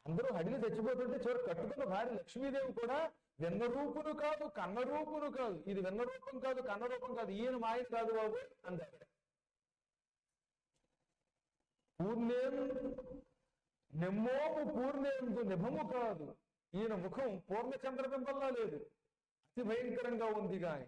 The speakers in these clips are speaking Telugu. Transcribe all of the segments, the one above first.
అందరూ హడిలి చచ్చిపోతుంటే చివరి కట్టుకున్న భార్య లక్ష్మీదేవి కూడా వెన్న రూపును కాదు కన్న రూపును కాదు ఇది వెన్న రూపం కాదు కన్న రూపం కాదు ఈయన మాయన కాదు బాబు అంది ఆవిడ. పూర్ణేందు నెమ్మోము పూర్ణేందు నిభము కాదు ఈయన ముఖం పూర్ణచంద్రబింబంలా లేదు అతి భయంకరంగా ఉంది గాని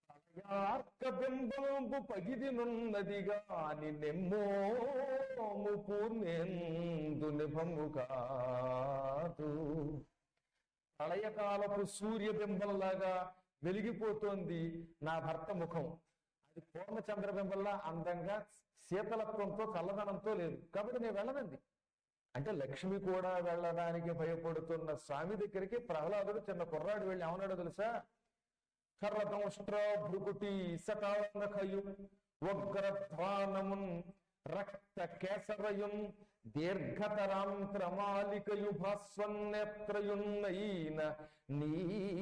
బింబంబు పగిదినున్నది గాని నెమ్మోము పూర్ణేందు నిభము కాదు ప్రళయకాలపు సూర్యబింబంలాగా వెలిగిపోతోంది నా భర్త ముఖం అది పూర్ణచంద్రబింబంలా అందంగా శీతలత్వంతో చల్లదనంతో లేదు కాబట్టి నేను వెళ్ళనంది అంటే లక్ష్మి కూడా వెళ్ళడానికి భయపడుతున్న స్వామి దగ్గరికి ప్రహ్లాదుడు చిన్న కుర్రాడు వెళ్ళి ఏమన్నాడో తెలుసా కర్రదంష్ట్ర భృకుటి సటానఖయు ఉగ్రధ్వానమున్ రక్త కేసరయున్ దీర్ఘతరాంత్రమాలికయు భాస్వన్నేత్రయున్నైన నీ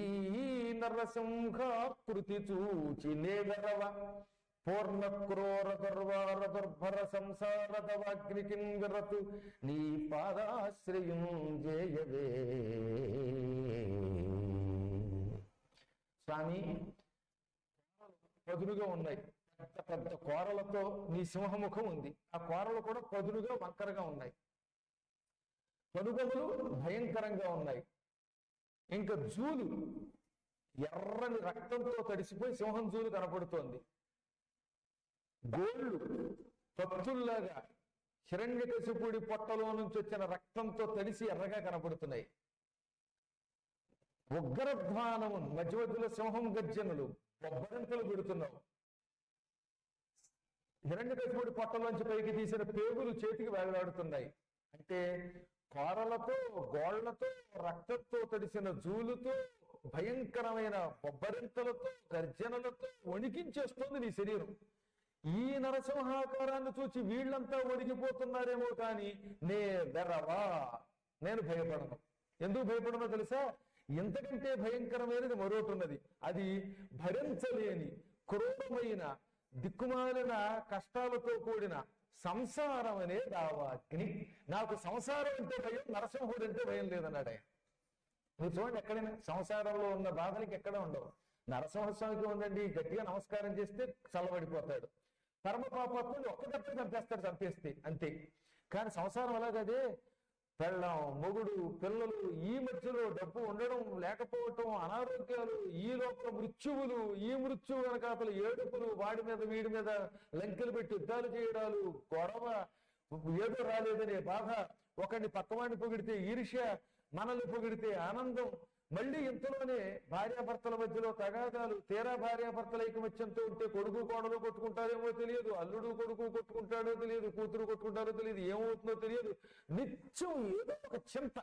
నరసింహాకృతి చూచి నేగరవ పూర్ణ క్రోర దుర్వార దుర్భర సంసారదవాగ్నికిన్ విరతు నీ పాదాశ్రయం జయవే స్వామి పదునుగా ఉన్నాయి పెద్ద పెద్ద కోరలతో నీ సింహముఖం ఉంది ఆ కోరలు కూడా పదునుగా వంకరగా ఉన్నాయి పనుగములు భయంకరంగా ఉన్నాయి ఇంకా జూలు ఎర్రని రక్తంతో తడిసిపోయి సింహం జూలు కనపడుతోంది గోళ్ళు పత్తుల్లాగా హిరణ్యకశిపుడి పొట్టలో నుంచి వచ్చిన రక్తంతో తడిసి ఎర్రగా కనపడుతున్నాయి ఉగ్రధ్వానము మధ్య మధ్యలో సింహం గర్జనలు బొబ్బరింతలు పెడుతున్నావు హిరణ్యకశిపుడి పొట్టలోంచి పైకి తీసిన పేగులు చేతికి వేలాడుతున్నాయి అంటే కోరలతో గోళ్లతో రక్తంతో తడిసిన జూలుతో భయంకరమైన బొబ్బరింతలతో గర్జనలతో వణికించేస్తుంది నీ శరీరం ఈ నరసింహాకారాన్ని చూచి వీళ్ళంతా ఒడిగిపోతున్నారేమో కానీ నే వెరవా నేను భయపడను ఎందుకు భయపడనో తెలుసా ఇంతకంటే భయంకరమైనది మరొకటి ఉన్నది అది భరించలేని క్రూరమైన దిక్కుమాలిన కష్టాలతో కూడిన సంసారం అనే దావాగ్ని నాకు సంసారం అంటే భయం నరసింహుడు అంటే భయం లేదన్నాడు ఆయన మీరు చూడండి ఎక్కడైనా సంసారంలో ఉన్న బాధలకి ఎక్కడ ఉండవు నరసింహస్వామికి ఉందండి గట్టిగా నమస్కారం చేస్తే చల్లబడిపోతాడు పరమ పాపాత్ముని ఒక్క దెబ్బ చంపేస్తాడు చంపేస్తే అంతే కానీ సంసారం అలాగదే పెళ్ళం మొగుడు పిల్లలు ఈ మధ్యలో డబ్బు ఉండడం లేకపోవటం అనారోగ్యాలు ఈ లోక మృత్యువులు ఈ మృత్యువు వెనకాతలు ఏడుపులు వాడి మీద వీడి మీద లంకెలు పెట్టి యుద్ధాలు చేయడాలు గొడవ ఏదో రాలేదనే బాధ ఒకడిని పక్కవాడిని పొగిడితే ఈర్ష్య మనల్ని పొగిడితే ఆనందం మళ్ళీ ఇంతలోనే భార్యాభర్తల మధ్యలో తగాదాలు తీరా భార్యాభర్తల ఐకమత్యంతో ఉంటే కొడుకు కోడలు కొట్టుకుంటారేమో తెలియదు అల్లుడు కొడుకు కొట్టుకుంటాడో తెలియదు కూతురు కొట్టుకుంటారో తెలియదు ఏమవుతుందో తెలియదు నిత్యం ఏదో ఒక చింత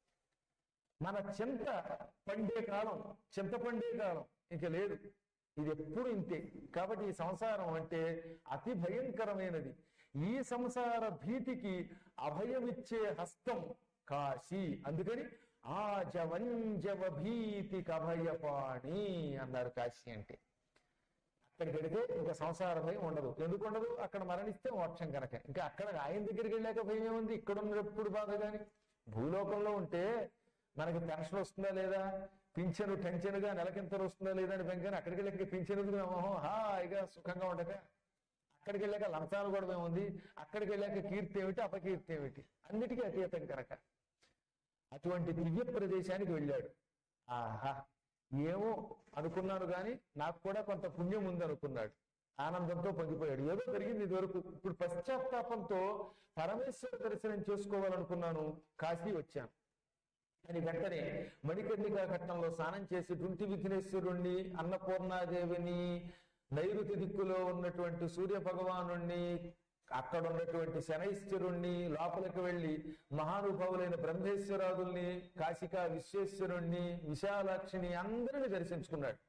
మన చింత పండే కాలం చింత పండే కాలం ఇక లేదు ఇది ఎప్పుడు ఇంతే కాబట్టి ఈ సంసారం అంటే అతి భయంకరమైనది ఈ సంసార భీతికి అభయమిచ్చే హస్తం కాశీ అందుకని ఆ జవంజవ భీతి కభయపాణి అన్నారు కాశీ అంటే అక్కడికి వెడితే ఇంకా సంసార భయం ఉండదు ఎందుకు ఉండదు అక్కడ మరణిస్తే మోక్షం కనుక ఇంకా అక్కడ ఆయన దగ్గరికి వెళ్ళాక భయం ఏముంది ఇక్కడ ఉన్నప్పుడు బాధ కానీ భూలోకంలో ఉంటే మనకి పెన్షన్ వస్తుందా లేదా పింఛను టెన్షన్గా నెలకింత వస్తుందా లేదా అని భయం కానీ అక్కడికి వెళ్ళాక పింఛను మొహం హాయిగా సుఖంగా ఉండక అక్కడికి వెళ్ళాక లంచాలు కూడా ఏముంది అక్కడికి వెళ్ళాక కీర్తి ఏమిటి అపకీర్తి ఏమిటి అన్నిటికీ అతీతం కనుక అటువంటి దివ్య ప్రదేశానికి వెళ్ళాడు ఆహా ఏమో అనుకున్నాను గాని నాకు కూడా కొంత పుణ్యం ఉంది అనుకున్నాడు ఆనందంతో పొంగిపోయాడు ఏదో జరిగింది ఇదివరకు ఇప్పుడు పశ్చాత్తాపంతో పరమేశ్వర దర్శనం చేసుకోవాలనుకున్నాను కాశీ వచ్చాను అని వెంటనే మణికర్ణికా ఘట్టంలో స్నానం చేసి డుంటి విఘ్నేశ్వరుణ్ణి అన్నపూర్ణాదేవిని నైరుతి దిక్కులో ఉన్నటువంటి సూర్య భగవానుణ్ణి అక్కడ ఉన్నటువంటి శనైశ్వరుణ్ణి లోపలికి వెళ్ళి మహానుభావులైన బ్రహ్మేశ్వరాదుల్ని కాశికా విశ్వేశ్వరుణ్ణి విశాలాక్షిని అందరిని దర్శించుకున్నాడు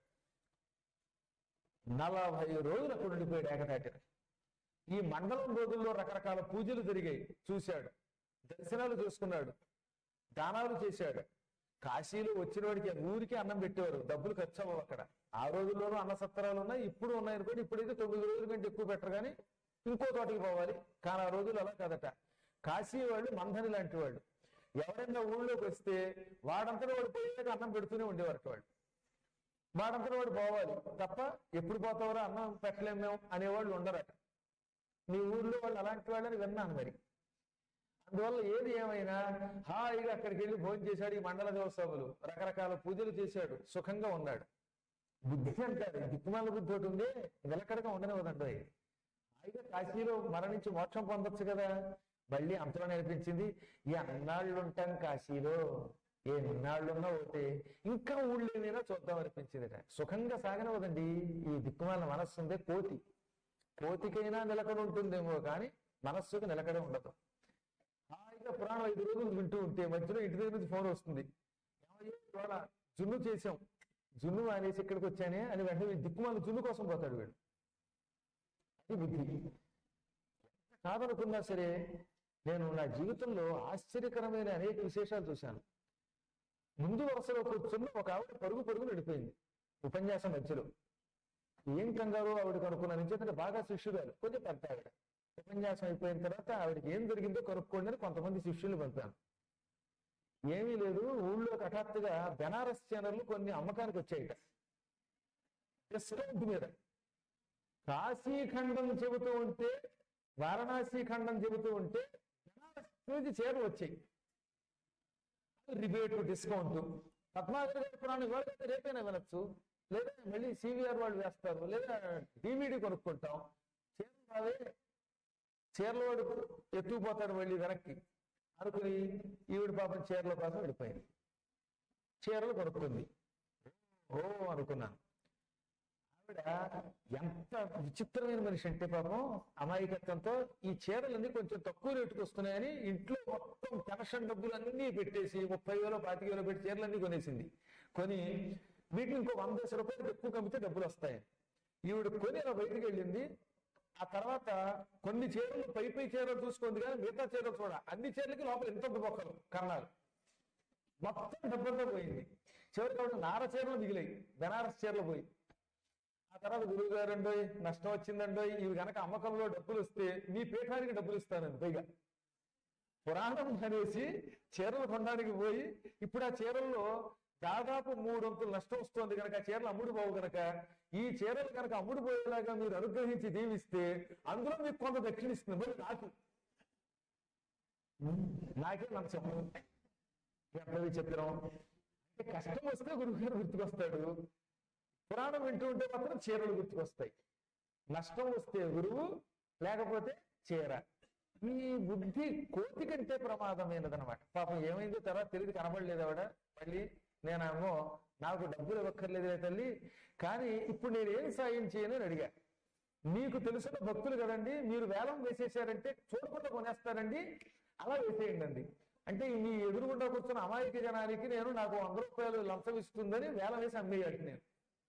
నలభై రోజులు అక్కడ ఉండిపోయాడు ఏకటాటిన ఈ మండలం రోజుల్లో రకరకాల పూజలు జరిగాయి చూశాడు దర్శనాలు చేసుకున్నాడు దానాలు చేశాడు కాశీలో వచ్చిన వాడికి ఊరికి అన్నం పెట్టేవారు డబ్బులు ఖర్చు అవ్వవు అక్కడ ఆ రోజుల్లోనూ అన్న సత్రాలు ఉన్నాయి ఇప్పుడు ఉన్నాయి అనుకోండి ఇప్పుడైతే తొమ్మిది రోజుల కంటే ఎక్కువ పెట్టరు కానీ ఇంకో తోటకి పోవాలి కానీ ఆ రోజులు అలా కాదట కాశీ వాళ్ళు మందని లాంటి వాళ్ళు ఎవరైనా ఊళ్ళోకి వస్తే వాడంతటా వాడు పోయాక అన్నం పెడుతూనే ఉండేవారు వాళ్ళు వాడంతటా వాడు పోవాలి తప్ప ఎప్పుడు పోతావరా అన్నం పెట్టలేము మేము అనేవాళ్ళు ఉండరట మీ ఊర్లో వాళ్ళు అలాంటి వాళ్ళని విన్నాను మరి అందువల్ల ఏది ఏమైనా హాయిగా అక్కడికి వెళ్ళి భోజనం చేశాడు ఈ మండల దేవస్థాములు రకరకాల పూజలు చేశాడు సుఖంగా ఉన్నాడు బుద్ధి అంటారు దిక్కుమాల బుద్ధి ఒకటి ఉండే నిలకడగా ఉండనివ్వదండి హాయిగా కాశీలో మరణించి మోక్షం పొందొచ్చు కదా మళ్ళీ అంతలో నేర్పించింది ఈ అన్నాళ్ళు ఉంటాం కాశీలో ఏ ఎన్నాళ్ళున్నా ఒకటి ఇంకా ఊళ్ళో ఏమైనా చూద్దాం అనిపించిందిట సుఖంగా సాగనివ్వదండి ఈ దిక్కుమాల మనస్సు ఉందే కోతి కోతికైనా నిలకడ ఉంటుందేమో కానీ మనస్సుకు నిలకడ ఉండదు హాయిగా పురాణం ఐదు రోజులు వింటూ ఉంటే మధ్యలో ఇంటి దగ్గర నుంచి ఫోన్ వస్తుంది ఏమయ్యా, ఇవాళ జున్ను చేసాం జున్ను మానేసి ఇక్కడికి వచ్చానే అని వెంటనే దిక్కుమాల జున్ను కోసం పోతాడు వీడు అది బుద్ధి కాదనుకున్నా సరే నేను నా జీవితంలో ఆశ్చర్యకరమైన అనేక విశేషాలు చూశాను ముందు వరుసలో కూర్చున్న ఒక ఆవిడ పరుగు పరుగు నడిపోయింది ఉపన్యాసం మధ్యలో ఏం కంగారు ఆవిడకి అనుకున్నాను ఎందుకంటే బాగా శిష్యురాలు కొంచెం పెద్ద ఆవిడ ఉపన్యాసం అయిపోయిన తర్వాత ఆవిడకి ఏం జరిగిందో కనుక్కోండి అని కొంతమంది శిష్యులు పంపాను ఏమీ లేదు ఊళ్ళో హఠాత్తుగా బెనారస్ ఛానళ్ళు కొన్ని అమ్మకానికి వచ్చాయిట డిస్కౌంట్ మీద కాశీఖండం చెబుతూ ఉంటే వారణాసి ఖండం చెబుతూ ఉంటే బెనారస్ నుంచి చీరలు వచ్చాయి రిబేట్ డిస్కౌంట్ పద్మాగర్ గారి పురాణం ఇవాళ కాదు, రేపైనా వినొచ్చు లేదా మళ్ళీ సివిఆర్ వాళ్ళు వేస్తారు లేదా డివిడి కొనుక్కుంటాం చీరలు రావే చీరల వాడు ఎత్తుకుపోతాడు మళ్ళీ వెనక్కి అనుకుని ఈవిడ పాపం చీరల కోసం వెళ్ళిపోయింది చీరలు కొనుక్కుంది ఓ అనుకున్నాను ఆవిడ ఎంత విచిత్రమైన మనిషి అంటే పాపం అమాయకత్వంతో ఈ చీరలన్నీ కొంచెం తక్కువ రేటుకు వస్తున్నాయని ఇంట్లో మొత్తం పెన్షన్ డబ్బులు అన్ని పెట్టేసి ముప్పై వేలు పాతిక వేలు పెట్టి చీరలన్నీ కొనేసింది కొని వీటిని ఇంకో వంద దశ రూపాయలు ఎక్కువ కమ్మితే డబ్బులు వస్తాయి ఈవిడ కొని అలా బయటికి వెళ్ళింది ఆ తర్వాత కొన్ని చీరలు పై పై చీరలు చూసుకుంది కానీ మిగతా చీరలు చూడ అన్ని చీరలకి లోపల ఎంత బొక్కలు కన్నాలు మొత్తం డబ్బంతా పోయింది చివరికి ఆవిడ నార చీరలు మిగిలాయి బెనారస్ చీరలు పోయి ఆ తర్వాత గురువు గారు అండోయ్ నష్టం వచ్చిందండోయ్ ఇవి గనక అమ్మకంలో డబ్బులు వస్తే మీ పీఠానికి డబ్బులు ఇస్తానండి పైగా పురాణం అనేసి చీరలు కొనడానికి పోయి ఇప్పుడు ఆ చీరల్లో దాదాపు మూడొంతులు నష్టం వస్తుంది కనుక ఆ చీరలు అమ్ముడు పోవు కనుక ఈ చీరలు కనుక అమ్ముడు పోయేలాగా మీరు అనుగ్రహించి దీవిస్తే అందులో మీకు కొంత దక్షిణిస్తుంది మరి నాకు నాకే నచ్చం ఎంత విచిత్రం అంటే కష్టం వస్తే గురువు గారు గుర్తుకొస్తాడు పురాణం వింటూ ఉంటే మాత్రం చీరలు గుర్తుకొస్తాయి నష్టం వస్తే గురువు లేకపోతే చీర ఈ బుద్ధి కోతి కంటే ప్రమాదమైనదనమాట పాపం ఏమైందో తర్వాత తిరిగి కనబడలేదు ఆవిడ మళ్ళీ నేనేమో నాకు డబ్బులు ఇవ్వక్కర్లేదులే తల్లి కానీ ఇప్పుడు నేను ఏం సాయం చేయను అని అడిగా మీకు తెలిసిన భక్తులు కదండి మీరు వేలం వేసేసారంటే చూడకుండా కొనేస్తారండి అలా వేసేయండి అండి అంటే మీ ఎదురుగుండా కూర్చున్న అమాయక జనానికి నేను నాకు వంద రూపాయలు లంచం ఇస్తుందని వేలం వేసి అమ్మేయాలి నేను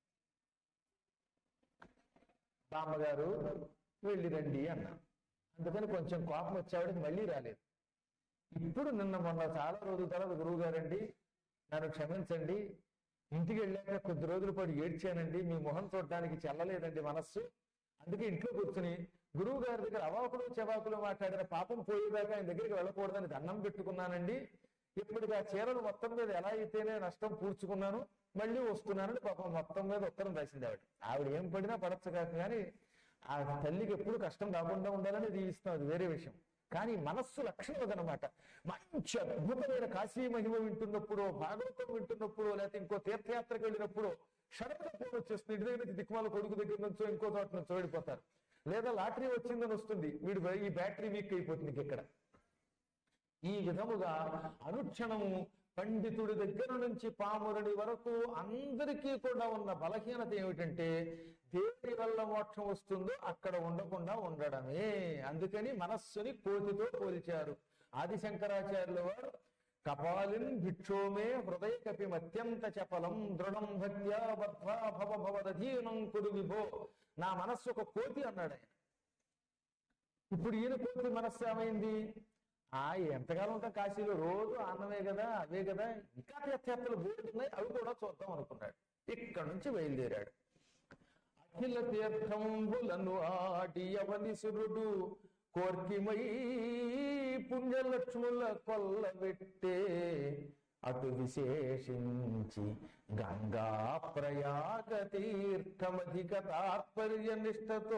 బామ్మగారు వెళ్ళిరండి అన్నా అందుకని కొంచెం కోపం వచ్చేవాడికి మళ్ళీ రాలేదు ఇప్పుడు నిన్న మొన్న చాలా రోజుల తర్వాత గురువు గారండి నన్ను క్షమించండి ఇంటికి వెళ్ళాక కొద్ది రోజుల పాటు ఏడ్చానండి మీ మొహం చూడడానికి చెల్లలేదండి మనస్సు అందుకే ఇంట్లో కూర్చుని గురువు గారి దగ్గర అవాకులు చెవాకులు మాట్లాడిన పాపం పోయేదాకా ఆయన దగ్గరికి వెళ్ళకూడదని దండం పెట్టుకున్నానండి ఇప్పటికి ఆ చీరలు మొత్తం మీద ఎలా అయితేనే నష్టం పూడ్చుకున్నాను మళ్ళీ వస్తున్నానని పాపం మొత్తం మీద ఉత్తరం రాసింది ఆవిడ ఆవిడ ఏం పడినా పడచ్చు కాక కానీ ఆ తల్లికి ఎప్పుడు కష్టం రాకుండా ఉండాలని దీవిస్తాం అది వేరే విషయం కానీ మనస్సు లక్షణం అదనమాట మంచి అద్భుతమైన కాశీ మహిమ వింటున్నప్పుడు భాగవతం వింటున్నప్పుడు లేకపోతే ఇంకో తీర్థయాత్రకు వెళ్ళినప్పుడు షడన్గా ఫోన్ వచ్చేస్తుంది ఇంటి దగ్గర నుంచి దిక్కుమాల కొడుకు దగ్గర నుంచో ఇంకో చోట నుంచో వెళ్ళిపోతారు లేదా లాటరీ వచ్చిందని వస్తుంది వీడు ఈ బ్యాటరీ వీక్ అయిపోతుంది ఇంక ఇక్కడ ఈ విధముగా అనుక్షణము పండితుడి దగ్గర నుంచి పామురుడి వరకు అందరికీ కూడా ఉన్న బలహీనత ఏమిటంటే దేని వల్ల మోక్షం వస్తుందో అక్కడ ఉండకుండా ఉండడమే అందుకని మనస్సుని కోతితో పోల్చారు ఆదిశంకరాచార్యుల వారు కపాలిన్ భిక్షోమే హృదయ కపిమత్యంత చపలం దృఢం భక్త్యా బద్ధ్వా భవ భవదధీనం కురు విభో నా మనస్సు ఒక కోతి అన్నాడు ఆయన ఇప్పుడు ఈయన కోతి మనస్సు ఏమైంది ఆ ఎంతకాలం ఉంటాం కాశీలో రోజు అన్నమే కదా అవే కదా ఇంకా తీర్థయాత్రలు బోడుతున్నాయి అవి కూడా చూద్దాం అనుకున్నాడు ఇక్కడ నుంచి బయలుదేరాడు అఖిల తీర్థంబులను ఆటి అవనిసురుడు కోర్కిమై పుణ్యలక్ష్ముల కొల్లబెట్టే అటు విశేషించి గంగా ప్రయాగ తీర్థమధిక తాత్పర్య నిష్టతో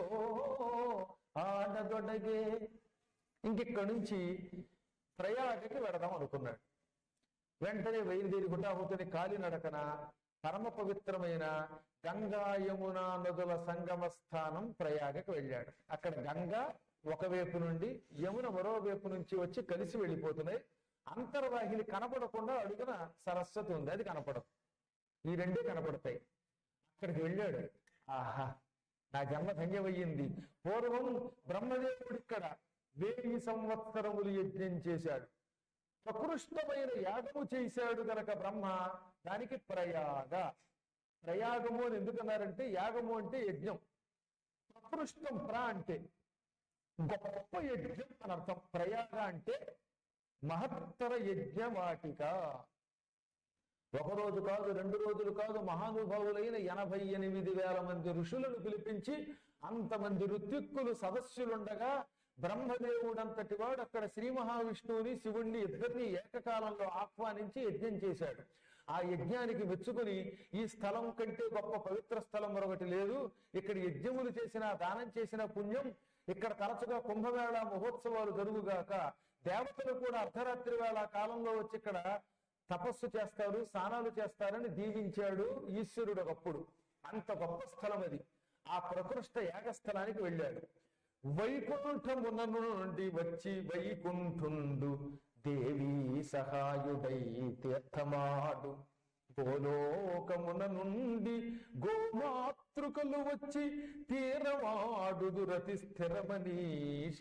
ఆడదొడగే ఇంకిక్కడి నుంచి ప్రయాగకి వెడదాం అనుకున్నాడు వెంటనే బయలుదేరి గుటాహుతుని కాలినడకన పరమ పవిత్రమైన గంగా యమున నదుల సంగమ స్థానం ప్రయాగకి వెళ్ళాడు అక్కడ గంగా ఒకవైపు నుండి యమున మరో వైపు నుంచి వచ్చి కలిసి వెళ్ళిపోతున్నాయి అంతర్వాహిని కనపడకుండా అడుగున సరస్వతి ఉంది అది కనపడదు ఈ రెండే కనపడతాయి అక్కడికి వెళ్ళాడు ఆహా నా జన్మ ధన్యమయ్యింది పూర్వం బ్రహ్మదేవుడు ఇక్కడ వెయ్యి సంవత్సరములు యజ్ఞం చేశాడు ప్రకృష్టమైన యాగము చేశాడు గనక బ్రహ్మ దానికి ప్రయాగ ప్రయాగము అని ఎందుకన్నారంటే యాగము అంటే యజ్ఞం ప్రకృష్టం ప్ర అంటే గొప్ప యజ్ఞం అని అర్థం ప్రయాగ అంటే మహత్తర యజ్ఞ వాటిక ఒక రోజు కాదు రెండు రోజులు కాదు మహానుభావులైన ఎనభై ఎనిమిది వేల మంది ఋషులను పిలిపించి అంతమంది ఋత్విక్కులు సదస్సులుండగా బ్రహ్మదేవుడంతటి వాడు అక్కడ శ్రీ మహావిష్ణువుని శివుణ్ణి ఇద్దరిని ఏకకాలంలో ఆహ్వానించి యజ్ఞం చేశాడు ఆ యజ్ఞానికి మెచ్చుకుని ఈ స్థలం కంటే గొప్ప పవిత్ర స్థలం మరొకటి లేదు ఇక్కడ యజ్ఞములు చేసిన దానం చేసిన పుణ్యం ఇక్కడ తరచుగా కుంభమేళ మహోత్సవాలు జరుగుగాక దేవతలు కూడా అర్ధరాత్రి వేళ కాలంలో వచ్చి ఇక్కడ తపస్సు చేస్తారు స్నానాలు చేస్తారని దీవించాడు ఈశ్వరుడు ఒకప్పుడు అంత గొప్ప స్థలం అది ఆ ప్రకృష్ట యాగస్థలానికి వెళ్ళాడు వైకుంఠమున నుండి వచ్చి వైకుంఠుండు దేవి సహాయుడై తీర్థమాడు గోలోకమున నుండి గోమాతృకలు వచ్చి తీరమాడు దురతి స్థిరమనీష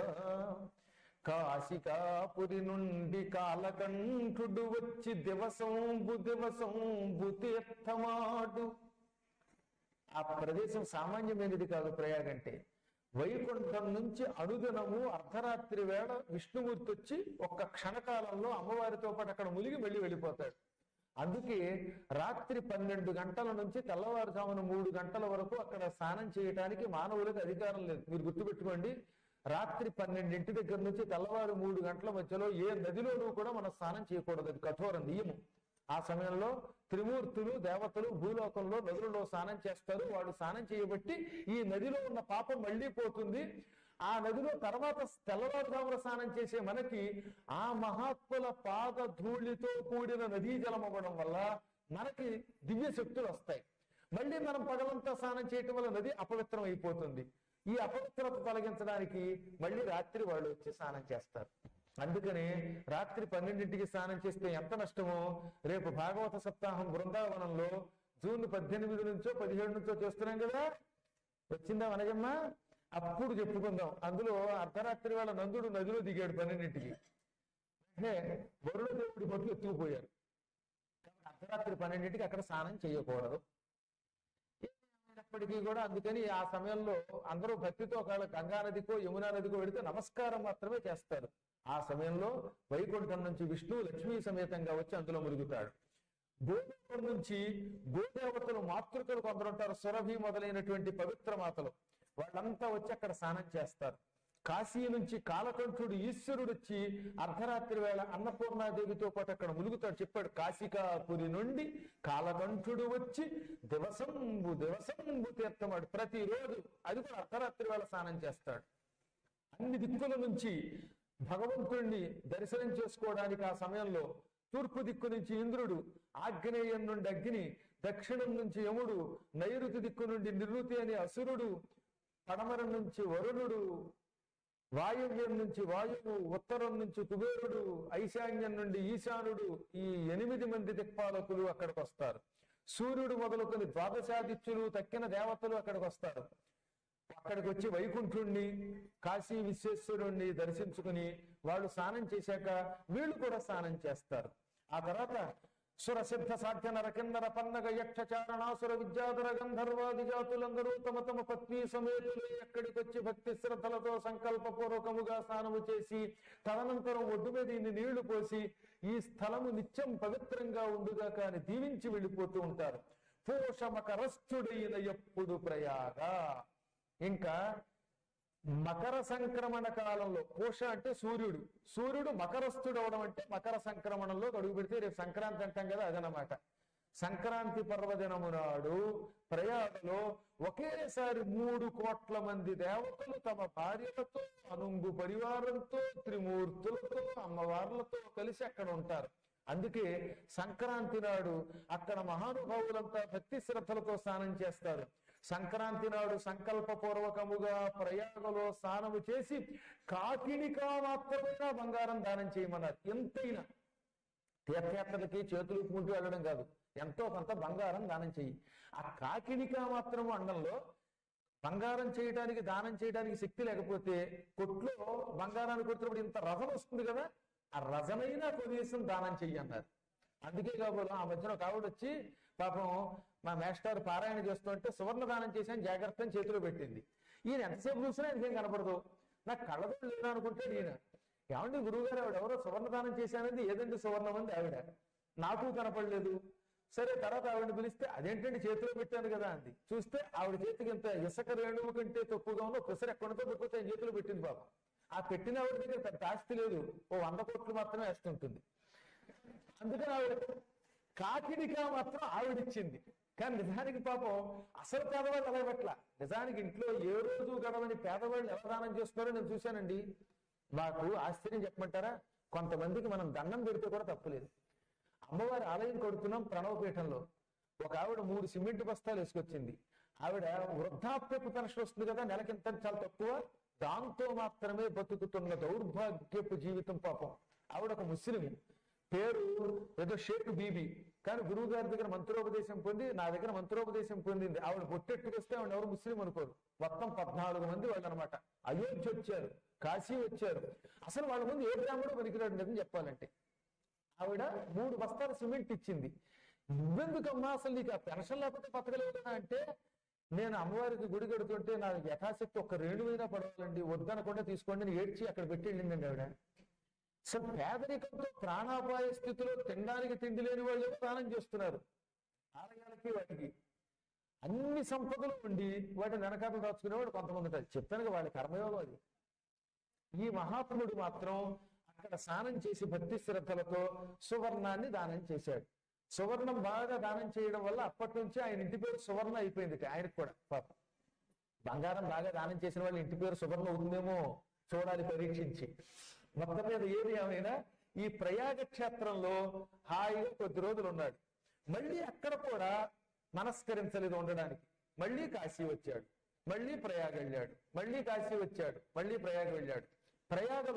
కాశికాపురి నుండి కాలకంఠుడు వచ్చి దివసంబు దివసంబు తీర్థమాడు ఆ ప్రదేశం సామాన్యమైనది కాదు ప్రయాగ అంటే వైకుంఠం నుంచి అనుదినము అర్ధరాత్రి వేళ విష్ణుమూర్తి వచ్చి ఒక్క క్షణకాలంలో అమ్మవారితో పాటు అక్కడ మునిగి వెళ్ళి వెళ్ళిపోతాడు అందుకే రాత్రి పన్నెండు గంటల నుంచి తెల్లవారుజామున మూడు గంటల వరకు అక్కడ స్నానం చేయడానికి మానవులకు అధికారం లేదు మీరు గుర్తుపెట్టుకోండి రాత్రి పన్నెండింటి దగ్గర నుంచి తెల్లవారు మూడు గంటల మధ్యలో ఏ నదిలోనూ కూడా మనం స్నానం చేయకూడదు అది కఠోర నియమం ఆ సమయంలో త్రిమూర్తులు దేవతలు భూలోకంలో నదులలో స్నానం చేస్తారు వాడు స్నానం చేయబట్టి ఈ నదిలో ఉన్న పాపం మళ్ళీ పోతుంది ఆ నదిలో తర్వాత తెల్లవారుజామున స్నానం చేసే మనకి ఆ మహాత్ముల పాద ధూళితో కూడిన నదీ జలం అవ్వడం వల్ల మనకి దివ్య శక్తులు వస్తాయి మళ్ళీ మనం పగలంతా స్నానం చేయటం వల్ల నది అపవిత్రం అయిపోతుంది ఈ అపవిత్రత తొలగించడానికి మళ్ళీ రాత్రి వాళ్ళు వచ్చి స్నానం చేస్తారు అందుకని రాత్రి పన్నెండింటికి స్నానం చేస్తే ఎంత నష్టమో రేపు భాగవత సప్తాహం బృందావనంలో జూన్ పద్దెనిమిది నుంచో పదిహేడు నుంచో చేస్తున్నాం కదా వచ్చిందా వనజమ్మ అప్పుడు చెప్పుకుందాం అందులో అర్ధరాత్రి వేళ నందుడు నదిలో దిగాడు పన్నెండింటికి అంటే వరుణ దేవుడి బట్లు ఎత్తుకుపోయారు కాబట్టి అర్ధరాత్రి పన్నెండింటికి అక్కడ స్నానం చేయకూడదు ఏమైనప్పటికీ కూడా అందుకని ఆ సమయంలో అందరూ భక్తితో ఒకవేళ గంగా నదికో యమునా నదికో వెడితే నమస్కారం మాత్రమే చేస్తారు ఆ సమయంలో వైకుంఠం నుంచి విష్ణువు లక్ష్మీ సమేతంగా వచ్చి అందులో మురుగుతాడు గోదేవుడి నుంచి గోదేవతలు మాతృకలు కొందరుంటారు సురభి మొదలైనటువంటి పవిత్ర మాతలు వాళ్ళంతా వచ్చి అక్కడ స్నానం చేస్తారు కాశీ నుంచి కాలకంఠుడు ఈశ్వరుడు వచ్చి అర్ధరాత్రి వేళ అన్నపూర్ణాదేవితో పాటు అక్కడ ములుగుతాడు చెప్పాడు కాశికాపురి నుండి కాలకంఠుడు వచ్చి దివసంబు దివసంబు తీర్థమాడు ప్రతిరోజు అది కూడా అర్ధరాత్రి వేళ స్నానం చేస్తాడు అన్ని దిక్కుల నుంచి భగవంతుణ్ణి దర్శనం చేసుకోవడానికి ఆ సమయంలో తూర్పు దిక్కు నుంచి ఇంద్రుడు ఆగ్నేయం నుండి అగ్ని దక్షిణం నుంచి యముడు నైరుతి దిక్కు నుండి నిరుతి అనే అసురుడు పడమరం నుంచి వరుణుడు వాయువ్యం నుంచి వాయువు ఉత్తరం నుంచి కుబేరుడు ఐశాన్యం నుండి ఈశానుడు ఈ ఎనిమిది మంది దిక్పాలకులు అక్కడికి వస్తారు సూర్యుడు మొదలుకొని ద్వాదశాదిత్యులు తక్కిన దేవతలు అక్కడికి వస్తారు అక్కడికి వచ్చి వైకుంఠుణ్ణి కాశీ విశ్వేశ్వరుణ్ణి దర్శించుకుని వాళ్ళు స్నానం చేశాక వీళ్ళు కూడా స్నానం చేస్తారు ఆ తర్వాత సుర సిద్ధ సాధ్య నర కిన్నర పన్నగ యక్ష చారణాసుర విద్యాధర గంధర్వాది జాతులందరూ తమ తమ పత్ని సమేతులు ఎక్కడికి వచ్చి భక్తి శ్రద్ధలతో సంకల్పపూర్వకముగా స్నానము చేసి తదనంతరం ఒడ్డు మీద ఇన్ని నీళ్లు పోసి ఈ స్థలము నిత్యం పవిత్రంగా ఉండుగా కానీ దీవించి వెళ్ళిపోతూ ఉంటారు పోషమకరస్థుడైన ఎప్పుడు ప్రయాగ ఇంకా మకర సంక్రమణ కాలంలో పూష అంటే సూర్యుడు సూర్యుడు మకరస్థుడు అవడం అంటే మకర సంక్రమణంలో అడుగు పెడితే రేపు సంక్రాంతి అంటాం కదా అదనమాట సంక్రాంతి పర్వదినము నాడు ప్రయాగలో ఒకేసారి మూడు కోట్ల మంది దేవతలు తమ భార్యలతో అనుంగు పరివారంతో త్రిమూర్తులతో అమ్మవార్లతో కలిసి అక్కడ ఉంటారు అందుకే సంక్రాంతి నాడు అక్కడ మహానుభావులంతా భక్తి శ్రద్ధలతో స్నానం చేస్తారు సంక్రాంతి నాడు సంకల్పపూర్వకముగా ప్రయాగలో స్నానము చేసి కాకినికా మాత్రమే బంగారం దానం చేయమన్నారు ఎంతైనా తీర్థయాత్రలకి చేతులు ఊపుకుంటూ వెళ్ళడం కాదు ఎంతో కొంత బంగారం దానం చెయ్యి ఆ కాకినికా మాత్రము అండంలో బంగారం చేయడానికి దానం చేయడానికి శక్తి లేకపోతే కొట్లో బంగారాన్ని కొట్టినప్పుడు ఇంత రసం వస్తుంది కదా ఆ రసమైనా కనీసం దానం చెయ్యి అన్నారు అందుకే కాబోలు ఆ మధ్యన ఒక ఆవిడ వచ్చి పాపం మా మేస్టర్ పారాయణ చేస్తుంటే సువర్ణ దానం చేశాను జాగ్రత్త అని చేతిలో పెట్టింది ఈయన ఎంతసేపు చూసినా ఇంకేం కనపడదు నాకు కళ్ళతో లేదు అనుకుంటే నేను ఏమండి గురువు గారు ఆవిడ ఎవరో సువర్ణ దానం చేశానంది ఏదండి సువర్ణం అంది ఆవిడ నాకు కనపడలేదు సరే తర్వాత ఆవిడని పిలిస్తే అదేంటండి చేతిలో పెట్టాను కదా అంది చూస్తే ఆవిడ చేతికి ఇంత ఇసుక రేణువు కంటే తక్కువగా ఉన్న పిసరు ఎక్కడితో పెట్టుకుంటే ఆయన చేతిలో పెట్టింది బాబు ఆ పెట్టిన ఆవిడ దగ్గర పెద్ద ఆస్తి లేదు ఓ వంద కోట్లు మాత్రమే వేస్తుంటుంది అందుకని ఆవిడ కాకిడిగా మాత్రం ఆవిడిచ్చింది కానీ నిజానికి పాపం అసలు పేదవాళ్ళు అలా పట్ల నిజానికి ఇంట్లో ఏ రోజు గడవని పేదవాళ్ళు ఎలా దానం చేస్తున్నారో నేను చూశానండి మాకు ఆశ్చర్యం చెప్పమంటారా కొంతమందికి మనం దండం పెడితే కూడా తప్పులేదు అమ్మవారి ఆలయం కడుతున్నాం ప్రణవపీఠంలో ఒక ఆవిడ మూడు సిమెంట్ బస్తాలు వేసుకొచ్చింది ఆవిడ వృద్ధాప్యపు పెన్షన్ వస్తుంది కదా నెలకింత చాలా తక్కువ దాంతో మాత్రమే బతుకుతున్న దౌర్భాగ్యపు జీవితం పాపం ఆవిడ ఒక ముస్లిం పేరు ఏదో షేక్ బీబీ కానీ గురువు గారి దగ్గర మంత్రోపదేశం పొంది నా దగ్గర మంత్రోపదేశం పొందింది ఆవిడ పొట్టెట్టుకొస్తే ఆవిడ ఎవరు ముస్లిం అనుకోరు మొత్తం పద్నాలుగు మంది వాళ్ళు అనమాట అయోధ్య వచ్చారు కాశీ వచ్చారు అసలు వాళ్ళ ముందు ఏ బ్రాహ్మణుడు పనికిరాడు నిజం చెప్పాలంటే ఆవిడ మూడు బస్తాల సిమెంట్ ఇచ్చింది నువ్వెందుకమ్మా అసలు నీకు ఆ పెన్షన్ లేకపోతే బతకలేవు కదా అంటే నేను అమ్మవారికి గుడి కడుతుంటే నా యథాశక్తి ఒక రేణువైనా పడవాలండి వద్దనకుండా తీసుకోండి అని ఏడ్చి అక్కడ పెట్టి వెళ్ళిందండి ఆవిడ అసలు పేదరికంతో ప్రాణాపాయ స్థితిలో తినడానికి తిండి లేని వాళ్ళు ఏమో దానం చేస్తున్నారు ఆలయాలకి వాటికి అన్ని సంపదలు ఉండి వాటిని వెనకాల దాచుకునేవాడు కొంతమంది ఉంటారు చెప్పాను వాళ్ళ కర్మయోగం అది ఈ మహాత్ముడు మాత్రం అక్కడ స్నానం చేసి భక్తి శ్రద్ధలతో సువర్ణాన్ని దానం చేశాడు సువర్ణం బాగా దానం చేయడం వల్ల అప్పటి నుంచి ఆయన ఇంటి పేరు సువర్ణ అయిపోయింది ఆయనకు కూడా పాపం బంగారం బాగా దానం చేసిన వాళ్ళ ఇంటి పేరు సువర్ణ ఉందేమో చూడాలి పరీక్షించి మొత్తం మీద ఏది ఏమైనా ఈ ప్రయాగ క్షేత్రంలో హాయిగా కొద్ది రోజులు ఉన్నాడు మళ్ళీ అక్కడ కూడా మనస్కరించలేదు ఉండడానికి మళ్ళీ కాశీ వచ్చాడు మళ్ళీ ప్రయాగ వెళ్ళాడు మళ్ళీ కాశీ వచ్చాడు మళ్ళీ ప్రయాగ వెళ్ళాడు ప్రయాగలో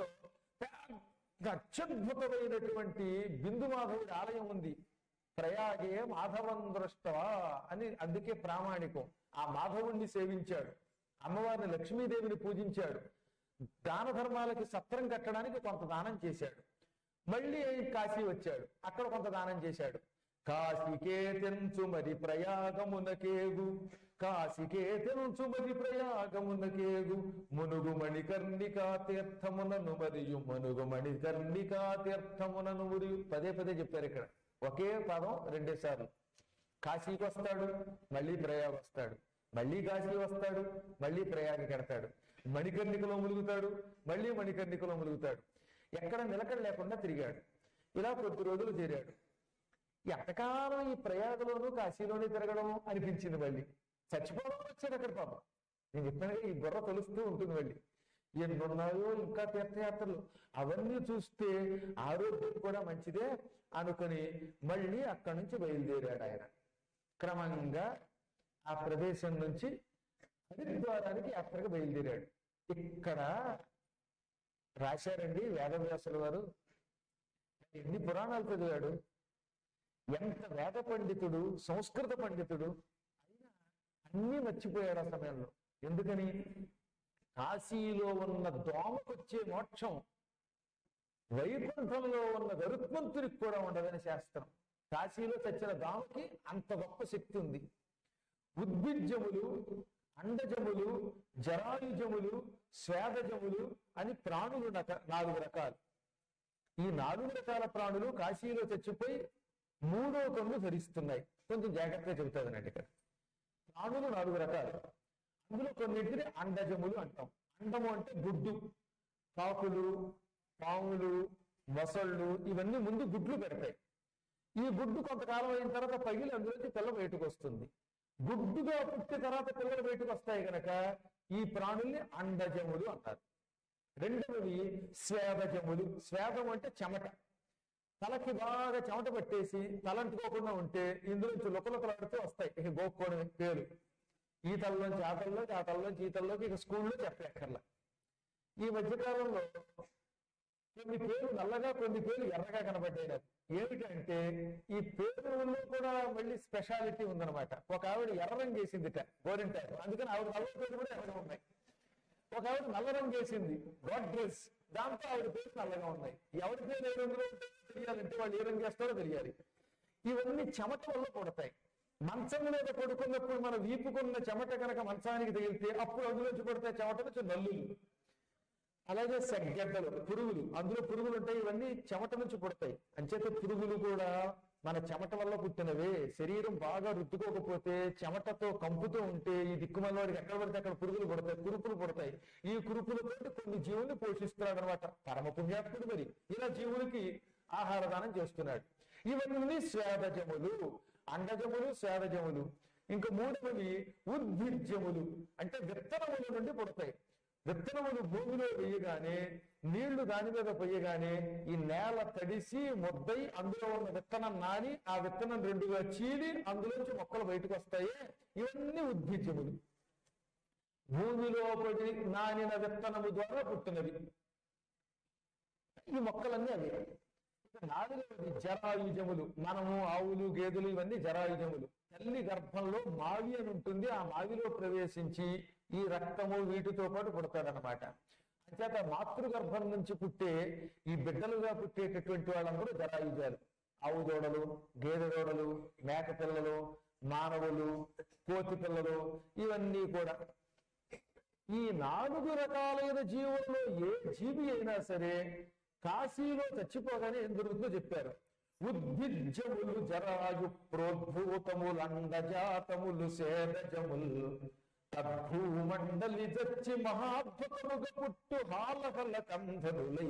పెద్ద అత్యద్భుతమైనటువంటి బిందు మాధవుడి ఆలయం ఉంది ప్రయాగే మాధవం దృష్టవా అని అందుకే ప్రామాణికం ఆ మాధవుణ్ణి సేవించాడు అమ్మవారిని లక్ష్మీదేవిని పూజించాడు దాన ధర్మాలకి సత్రం కట్టడానికి కొంత దానం చేశాడు మళ్ళీ కాశీ వచ్చాడు అక్కడ కొంత దానం చేశాడు కాశీకే తెంచు మరి ప్రయాగమునకేగు కాశీకే తెంచు మరి ప్రయాగమునకేగు మునుగు మణికర్ణికా తీర్థమునను మరియు మనుగు మణికర్ణికా తీర్థమునను మరియు పదే పదే చెప్పారు ఇక్కడ ఒకే పదం రెండే సార్లు కాశీకి వస్తాడు మళ్ళీ ప్రయాగ వస్తాడు మళ్ళీ కాశీ వస్తాడు మళ్ళీ ప్రయాగ కడతాడు మణికర్ణికలో ములుగుతాడు మళ్ళీ మణికర్ణికలో ములుగుతాడు ఎక్కడ నిలకడ లేకుండా తిరిగాడు ఇలా కొద్ది రోజులు చేరాడు ఎంతకాలం ఈ ప్రయాగలోను కాశీలోనే తిరగడం అనిపించింది మళ్ళీ చచ్చిపోవడం వచ్చాడు అక్కడ పాపం నేను చెప్పాను ఈ బుర్ర తొలుస్తూ ఉంటుంది మళ్ళీ ఎన్ని ఉన్నాయో ఇంకా తీర్థయాత్రలు అవన్నీ చూస్తే ఆరోగ్యం కూడా మంచిదే అనుకుని మళ్ళీ అక్కడి నుంచి బయలుదేరాడు ఆయన క్రమంగా ఆ ప్రదేశం నుంచి హరిద్వారానికి యాత్రకు బయలుదేరాడు ఇక్కడ రాశారండి వేదవ్యాసుల వారు ఎన్ని పురాణాలు చదివాడు ఎంత వేద పండితుడు సంస్కృత పండితుడు అయినా అన్నీ మర్చిపోయాడు ఆ సమయంలో ఎందుకని కాశీలో ఉన్న దోమకొచ్చే మోక్షం వైకుంఠంలో ఉన్న గరుత్మంతుడికి కూడా ఉండదని శాస్త్రం కాశీలో చచ్చిన దోమకి అంత గొప్ప శక్తి ఉంది ఉద్భిజ్యములు అండజములు జరాయుజములు స్వేదజములు అని ప్రాణులు నక- నాలుగు రకాలు ఈ నాలుగు రకాల ప్రాణులు కాశీలో చచ్చిపోయి మూడో కన్ను ధరిస్తున్నాయి కొంచెం జాగ్రత్తగా చెబుతాదనండి ఇక్కడ ప్రాణులు నాలుగు రకాలు అందులో కొన్నింటిని అండజములు అంటాం అండము అంటే గుడ్డు కాకులు పాములు మొసళ్ళు ఇవన్నీ ముందు గుడ్లు పెడతాయి ఈ గుడ్డు కొంతకాలం అయిన తర్వాత పగిలి అందులోంచి పిల్ల బయటకు వస్తుంది గుడ్డుగా పుట్టిన తర్వాత పిల్లలు బయటకు వస్తాయి కనుక ఈ ప్రాణుల్ని అండజములు అంటారు రెండవది స్వేదజములు స్వేదం అంటే చెమట తలకి బాగా చెమట పట్టేసి తలంటుకోకుండా ఉంటే ఇందులోంచి లుకలుకలాడుతూ వస్తాయి ఇక గోక్కోవడం పేరు ఈ తలలోంచి ఆ తలలోకి ఆ తలలోంచి ఈ తలలోకి ఇక స్కూల్లో చెప్పక్కర్లా ఈ మధ్యకాలంలో కొన్ని పేర్లు నల్లగా కొన్ని పేర్లు ఎర్రగా కనబడ్డాయి నాకు ఏమిటంటే ఈ పేరులో కూడా మళ్ళీ స్పెషాలిటీ ఉందన్నమాట ఒక ఆవిడ ఎర్ర రంగు వేసిందిట గోరింటారు అందుకని ఆవిడ నల్ల పేర్లు కూడా ఎర్రగా ఉన్నాయి ఒక ఆవిడ నల్ల రంగు వేసింది గాడ్ డ్రెస్ దాంతో ఆవిడ పేరు నల్లగా ఉన్నాయి ఎవరి పేరు ఏ రంగులో ఉంటుందో తెలియాలంటే వాళ్ళు ఏ రంగు వేస్తారో తెలియాలి ఇవన్నీ చెమట వల్ల పుడతాయి మంచం మీద పడుకున్నప్పుడు మన వీపుకున్న చెమట కనుక మంచానికి తగిలితే అప్పుడు అందులోంచి పడతాయి చెమట నుంచి నల్లులు అలాగే సెగ్గడ్డలు పురుగులు అందులో పురుగులు ఉంటాయి ఇవన్నీ చెమట నుంచి పుడతాయి అంచేత పురుగులు కూడా మన చెమట వల్ల పుట్టినవే శరీరం బాగా రుద్దుకోకపోతే చెమటతో కంపుతూ ఉంటే ఈ దిక్కుమల్లవాడికి ఎక్కడ పడితే అక్కడ పురుగులు పుడతాయి కురుపులు పుడతాయి ఈ కురుపులతో కొన్ని జీవుల్ని పోషిస్తున్నాడు అనమాట పరమ పుణ్యాత్ముడు మరి ఇలా జీవులకి ఆహార దానం చేస్తున్నాడు ఇవన్నీ స్వేదజములు అండజములు స్వేదజములు ఇంకా మూడవది ఉద్భిజ్యములు అంటే విత్తనముల నుండి పుడతాయి విత్తనములు భూమిలో వేయగానే నీళ్లు దాని మీద పోయగానే ఈ నేల తడిసి ముద్దై అందులో ఉన్న విత్తనం నాని ఆ విత్తనం రెండుగా చీలి అందులోంచి మొక్కలు బయటకు వస్తాయి ఇవన్నీ ఉద్భిజ్యములు భూమిలో పడి నానిన విత్తనము ద్వారా పుట్టినవి ఈ మొక్కలన్నీ అవి ఇక నాలుగవది జరాయుజములు మనము ఆవులు గేదెలు ఇవన్నీ జరాయుజములు తల్లి గర్భంలో మావి అని ఉంటుంది ఆ మావిలో ప్రవేశించి ఈ రక్తము వీటితో పాటు పుడతాడనమాట అంచేత మాతృగర్భం నుంచి పుట్టే ఈ బిడ్డలుగా పుట్టేటటువంటి వాళ్ళందరూ జరాయుజాలు ఆవు దూడలు గేదె దూడలు మేక పిల్లలు మానవులు కోతి పిల్లలు ఇవన్నీ కూడా ఈ నాలుగు రకాలైన జీవుల్లో ఏ జీవి అయినా సరే కాశీలో చచ్చిపోగానే ఏం జరుగుతుందో చెప్పారు ఉద్భిజ్యములు జరాయు ప్రోద్భూతములు అండజాతములు సేదజములు తద్భూమండలి చచ్చి మహాద్భుతముగా పుట్టు హాలహల కంధనులై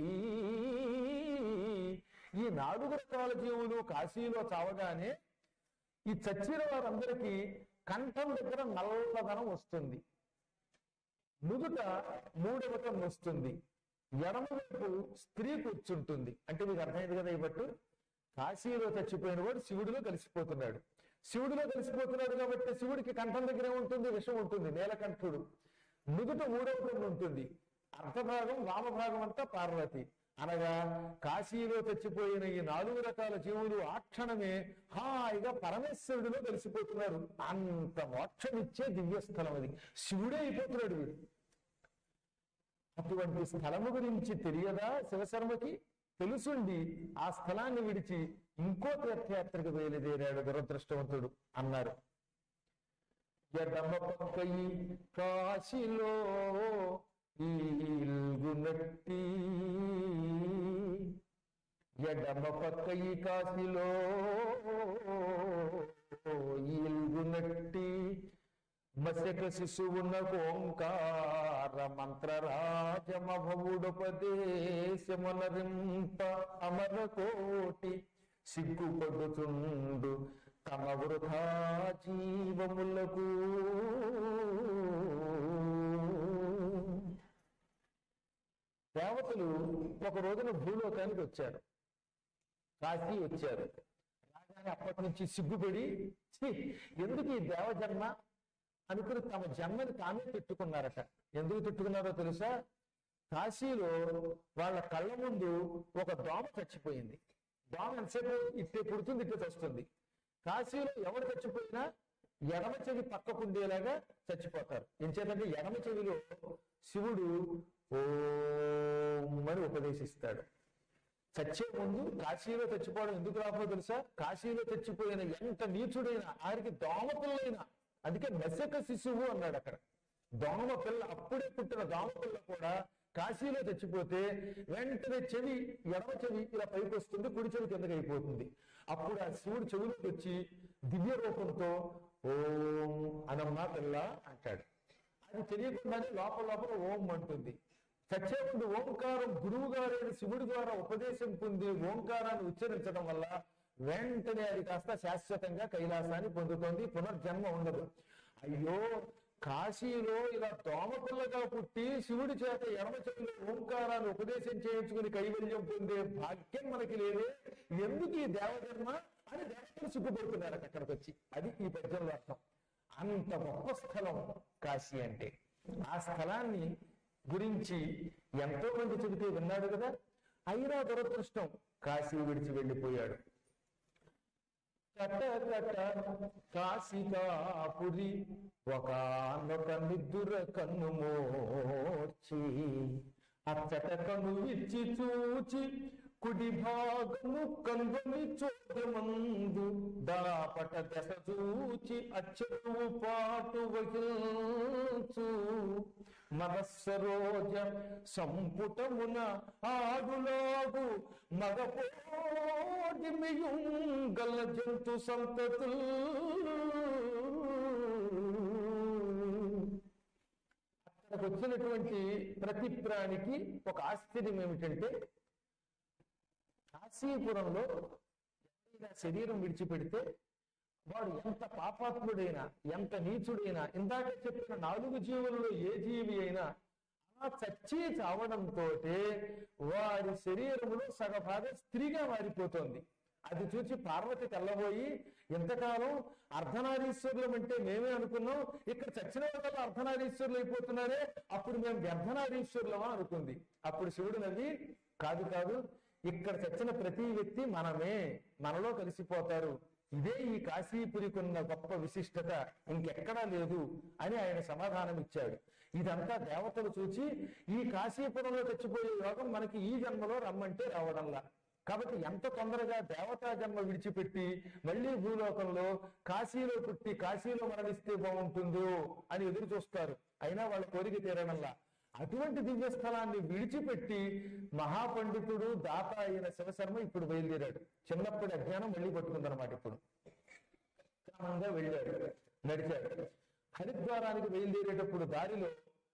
ఈ నాలుగు రకాల జీవులు కాశీలో చావగానే ఈ చచ్చిన వారందరికీ కంఠం దగ్గర నల్లదనం వస్తుంది నుదుట మూడవటం వస్తుంది ఎడమవైపు స్త్రీ కూర్చుంటుంది అంటే మీకు అర్థమైంది కదా ఇవ్వట్టు కాశీలో చచ్చిపోయిన వాడు శివుడిలో కలిసిపోతున్నాడు శివుడిలో కలిసిపోతున్నాడు కాబట్టి శివుడికి కంఠం దగ్గరే ఉంటుంది విషం ఉంటుంది నీలకంఠుడు నుదుట మూడవటం ఉంటుంది అర్ధభాగం వామభాగం అంతా పార్వతి అనగా కాశీలో చచ్చిపోయిన ఈ నాలుగు రకాల జీవులు ఆ క్షణమే హాయిగా పరమేశ్వరుడిలో కలిసిపోతున్నారు అంత మోక్షం ఇచ్చే దివ్యస్థలం అది శివుడే అయిపోతున్నాడు వీడు అటువంటి స్థలము గురించి తెలియదా శివశర్మకి తెలుసుండి ఆ స్థలాన్ని విడిచి ఇంకో తీర్థయాత్రకు బయలుదేరాడు దురదృష్టవంతుడు అన్నారు ఎడమ పక్కై కాశీలో ఈల్గునట్టి ఎడమ పక్కై కాశీలో ఈల్గునట్టి మసక శిశువున ఓంకార మంత్రరాజమభవుడుపదేశమునరింప అమర కోటి సిగ్గుపడుతుండు తమ వృధా జీవములకు దేవతలు ఒక రోజున భూలోకానికి వచ్చారు కాశీ వచ్చారు రాగానే అప్పటి నుంచి సిగ్గుపడి "ఛీ, ఎందుకు ఈ దేవజన్మ అనుకుని తమ జన్మని తామే తిట్టుకున్నారట ఎందుకు తిట్టుకున్నారో తెలుసా కాశీలో వాళ్ళ కళ్ళ ముందు ఒక దోమ చచ్చిపోయింది దోమ ఎంతసేపు ఇట్టే పుడుతుంది ఇట్టే వస్తుంది కాశీలో ఎవరు చచ్చిపోయినా ఎడమ చెవి పక్కకుండేలాగా చచ్చిపోతారు ఎంచేతంటే ఎడమ చెవిలో శివుడు ఓం అని ఉపదేశిస్తాడు చచ్చే ముందు కాశీలో చచ్చిపోవడం ఎందుకు రాబో తెలుసా కాశీలో చచ్చిపోయిన ఎంత నీచుడైన ఆరికి దోమ పిల్లైన అందుకే మెసక శిశువు అన్నాడు అక్కడ దోమ పిల్ల అప్పుడే పుట్టిన దోమ పిల్ల కూడా కాశీలో చచ్చిపోతే వెంటనే చెవి ఎడమ చెవి ఇలా పైకి వస్తుంది కుడి చెవి కిందకి అయిపోతుంది అప్పుడు ఆ శివుడు చెవిలోకి వచ్చి దివ్య రూపంతో ఓం అనమ్మా పిల్ల అంటాడు అది తెలియకుండానే లోపల లోపల ఓం అంటుంది చచ్చే ముందు ఓంకారం గురువు గారైన శివుడి ద్వారా ఉపదేశం పొంది ఓంకారాన్ని ఉచ్చరించడం వల్ల వెంటనే అది కాస్త శాశ్వతంగా కైలాసాన్ని పొందుతోంది పునర్జన్మ ఉండదు అయ్యో కాశీలో ఇలా దోమపిల్లగా పుట్టి శివుడి చేత ఎడమ చెవిలో ఓంకారాన్ని ఉపదేశం చేయించుకుని కైవల్యం పొందే భాగ్యం మనకి లేదే ఎందుకు ఈ దేవజన్మ అని దేవతలు సిగ్గుపడుతున్నారు అక్కడికి వచ్చి అది ఈ పద్యంలో అర్థం అంత గొప్ప స్థలం కాశీ అంటే ఆ స్థలాన్ని గురించి ఎంతో మంది చెబితే విన్నాడు కదా అయినా దురదృష్టం కాశీ విడిచి వెళ్ళిపోయాడు కట కట కాశికాపురి ఒకనొక నిద్దుర కన్ను మోర్చి అచ్చట కను ఇచ్చి చూచి కుడి భాగము కందుని చోద్యమందు దాపట దశ చూచి అచ్చరువు పాటు వహిల్చు మనస్సరోజ సంపుటమున ఆడులాగు మగపోడి గల జంతు సంతతులు అక్కడికి వచ్చినటువంటి ప్రతి ప్రాణికి ఒక ఆశ్చర్యం ఏమిటంటే కాశీపురంలో ఎవరైనా శరీరం విడిచిపెడితే వాడు ఎంత పాపాత్ముడైనా ఎంత నీచుడైనా ఇందాక చెప్పిన నాలుగు జీవులలో ఏ జీవి అయినా అలా చచ్చి చావడంతో వారి శరీరంలో సగభాగం స్త్రీగా మారిపోతోంది అది చూసి పార్వతి తెల్లబోయి ఎంతకాలం అర్ధనారీశ్వరులం అంటే మేమే అనుకున్నాం ఇక్కడ చచ్చిన వాళ్ళ అర్ధనారీశ్వరులు అయిపోతున్నారే అప్పుడు మేము వ్యర్థనారీశ్వరులమా అనుకుంది అప్పుడు శివుడు నవ్వి కాదు కాదు ఇక్కడ చచ్చిన ప్రతి వ్యక్తి మనమే మనలో కలిసిపోతారు ఇదే ఈ కాశీపురికున్న గొప్ప విశిష్టత ఇంకెక్కడా లేదు అని ఆయన సమాధానం ఇచ్చాడు ఇదంతా దేవతలు చూచి ఈ కాశీపురంలో చచ్చిపోయే యోగం మనకి ఈ జన్మలో రమ్మంటే రావడంలా కాబట్టి ఎంత తొందరగా దేవతా జన్మ విడిచిపెట్టి మళ్ళీ భూలోకంలో కాశీలో పుట్టి కాశీలో మరణిస్తే బాగుంటుందో అని ఎదురు చూస్తారు అయినా వాళ్ళ కోరిక తీరడంలా అటువంటి దివ్య స్థలాన్ని విడిచిపెట్టి మహాపండితుడు దాత అయిన శివశర్మ ఇప్పుడు బయలుదేరాడు చిన్నప్పటి అజ్ఞానం మళ్ళీ పట్టుకుందన్నమాట ఇప్పుడు క్రమంగా వెళ్ళాడు నడిచాడు హరిద్వారానికి బయలుదేరేటప్పుడు దారిలో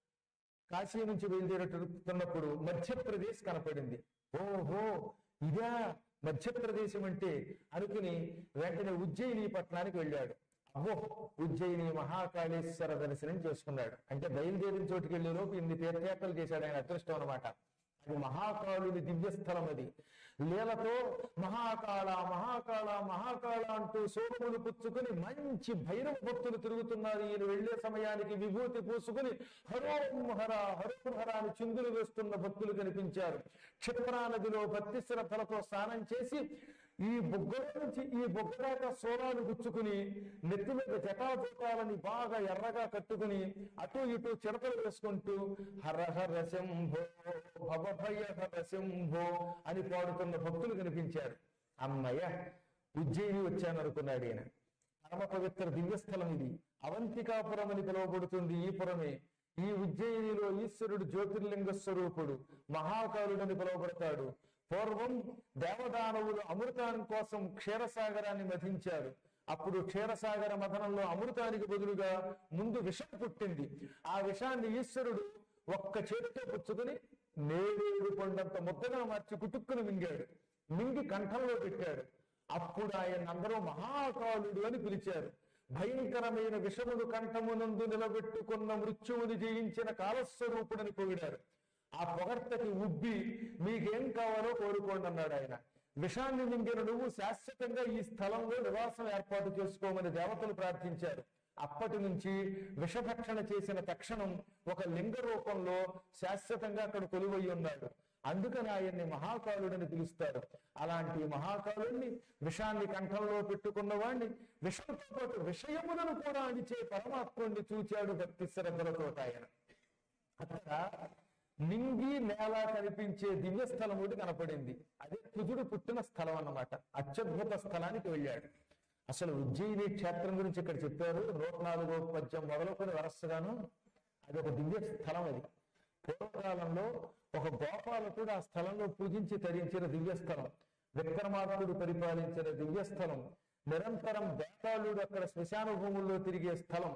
కాశీ నుంచి బయలుదేరేటప్పుడు మధ్యప్రదేశ్ కనపడింది ఓహో ఇదా మధ్యప్రదేశం అంటే అనుకుని వెంటనే ఉజ్జయిని పట్టణానికి వెళ్ళాడు అబ్బో ఉజ్జయిని మహాకాళేశ్వర దర్శనం చేసుకున్నాడు అంటే బయలుదేరిన చోటుకి వెళ్ళే లోపు ఇన్ని తీర్థయాత్రలు చేశాడు ఆయన అదృష్టం అనమాట అది మహాకాళుని దివ్యస్థలం అది లీలతో మహాకాళ మహాకాళ మహాకాళ అంటూ సోమములు పుచ్చుకుని మంచి భైరవ భక్తులు తిరుగుతున్నారు ఈయన వెళ్లే సమయానికి విభూతి పూసుకుని హరోం హర హరోం హర అని చిందులు వేస్తున్న భక్తులు కనిపించారు క్షిప్రా నదిలో భక్తి శ్రద్ధలతో స్నానం చేసి ఈ బొగ్గల నుంచి ఈ బొగ్గదాకా సోరాలు గుచ్చుకుని నెత్తి మీద జటాజూటాలని బాగా ఎర్రగా కట్టుకుని అటు ఇటు చిరతలు వేసుకుంటూ హర హర శంభో భవభయ హర శంభో అని పాడుతున్న భక్తులు కనిపించారు అమ్మయ్య ఉజ్జయిని వచ్చాను అనుకున్నాడు ఈయన పరమ పవిత్ర దివ్యస్థలం ఇది అవంతికాపురం అని పిలువబడుతుంది ఈ పురమే ఈ ఉజ్జయినిలో ఈశ్వరుడు జ్యోతిర్లింగ స్వరూపుడు మహాకాలుడని పిలువబడతాడు పూర్వం దేవదానవులు అమృతానం కోసం క్షీరసాగరాన్ని మధించారు అప్పుడు క్షీరసాగర మథనంలో అమృతానికి బదులుగా ముందు విషం పుట్టింది ఆ విషాన్ని ఈశ్వరుడు ఒక్క చేతితో పుచ్చుకుని నేరేడు కొండంత ముద్దగా మార్చి కుటుక్కును మింగాడు మింగి కంఠంలో పెట్టాడు అప్పుడు ఆయన అందరూ మహాకాలుడు అని పిలిచారు భయంకరమైన విషమును కంఠమునందు నిలబెట్టుకున్న మృత్యువుని జయించిన కాలస్వరూపుడని పొగిడారు ఆ పొగడ్తకి ఉబ్బి మీకేం కావాలో కోరుకోండి అన్నాడు ఆయన విషాన్ని మింగిన నువ్వు శాశ్వతంగా ఈ స్థలంలో నివాసం ఏర్పాటు చేసుకోమని దేవతలు ప్రార్థించారు అప్పటి నుంచి విషభక్షణ చేసిన తక్షణం ఒక లింగ రూపంలో శాశ్వతంగా అక్కడ కొలువై ఉన్నాడు అందుకని ఆయన్ని మహాకాలుడని పిలుస్తారు అలాంటి మహాకాలుడిని విషాన్ని కంఠంలో పెట్టుకున్న వాడిని విషంతో పాటు విషయములను కూడా అణిచే పరమాత్ముడిని చూచాడు భక్తి శ్రద్ధలతో ఆయన అక్కడ నింగి నేల కనిపించే దివ్య స్థలం ఒకటి కనపడింది అదే కుజుడు పుట్టిన స్థలం అన్నమాట అత్యద్భుత స్థలానికి వెళ్ళాడు అసలు ఉజ్జయిని క్షేత్రం గురించి ఇక్కడ చెప్పారు నూట నాలుగో పద్యం మొదలుకొని వరసగాను అది ఒక దివ్య స్థలం అది పూర్వకాలంలో ఒక గోపాలకుడు ఆ స్థలంలో పూజించి తరించిన దివ్య స్థలం విక్రమార్కుడు పరిపాలించిన దివ్య స్థలం నిరంతరం బేతాళుడు అక్కడ శ్మశాన భూముల్లో తిరిగే స్థలం